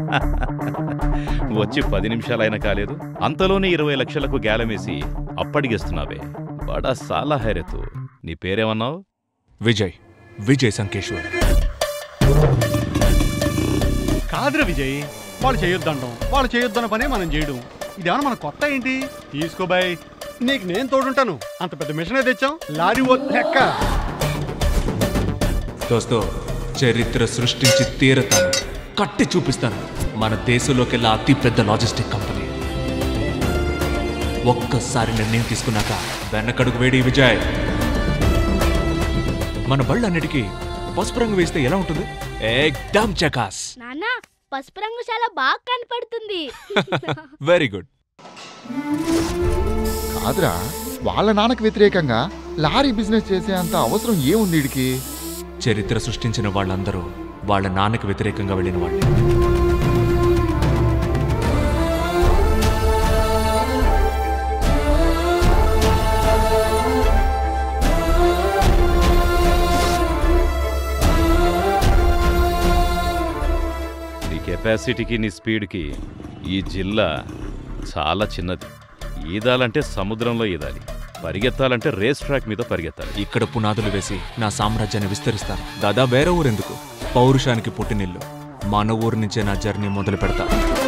వచ్చి పది నిమిషాలైనా కాలేదు అంతలోనే ఇరవై లక్షలకు గేలమేసి అప్పడిగిస్తున్నావే బడా సాలా హైరెతు నీ పేరేమన్నావు విజయ్ విజయ్ సంకేశ్వర్ కాదురా విజయ్ వాళ్ళు చేయొద్దంటాం వాళ్ళు చేయొద్దన్న పనే మనం చేయడం ఇదేమన్నా మన కొత్త ఏంటి తీసుకో బాయ్ నీకు నేను తోడుంటాను అంత పెద్ద మిషనే తెచ్చాం లారీ ఓ లెక్క దోస్తో చరిత్ర సృష్టించి తీరతాను కట్టి చూపిస్తాను మన దేశంలోకెల్లా అతి పెద్ద లాజిస్టిక్ కంపెనీ ఒక్కసారి నిర్ణయం తీసుకున్నాక వెనకడుగు వేడి విజయ్ మన బళ్ళన్నిటికీ పసుపు రంగు వేస్తే ఎలా ఉంటుంది ఏక్దమ్ చకాస్ నాన్న పసుపు రంగు చాలా బాగా కనపడుతుంది వెరీ గుడ్ కాదురా వాళ్ళ నాన్నకు వ్యతిరేకంగా లారీ బిజినెస్ చేసే అంత అవసరం ఏముంది వీడికి చరిత్ర సృష్టించిన వాళ్ళందరూ వాళ్ళ నాన్నకి వ్యతిరేకంగా వెళ్ళిన వాళ్ళే నీ కెపాసిటీకి నీ స్పీడ్కి ఈ జిల్లా చాలా చిన్నది ఈదాలంటే సముద్రంలో ఈదాలి పరిగెత్తాలంటే రేస్ ట్రాక్ మీద పరిగెత్తాలి ఇక్కడ పునాదులు వేసి నా సామ్రాజ్యాన్ని విస్తరిస్తాను దాదా వేరే ఊరెందుకు పౌరుషానికి పుట్టినిల్లు మన ఊరు నుంచే నా జర్నీ మొదలు పెడతా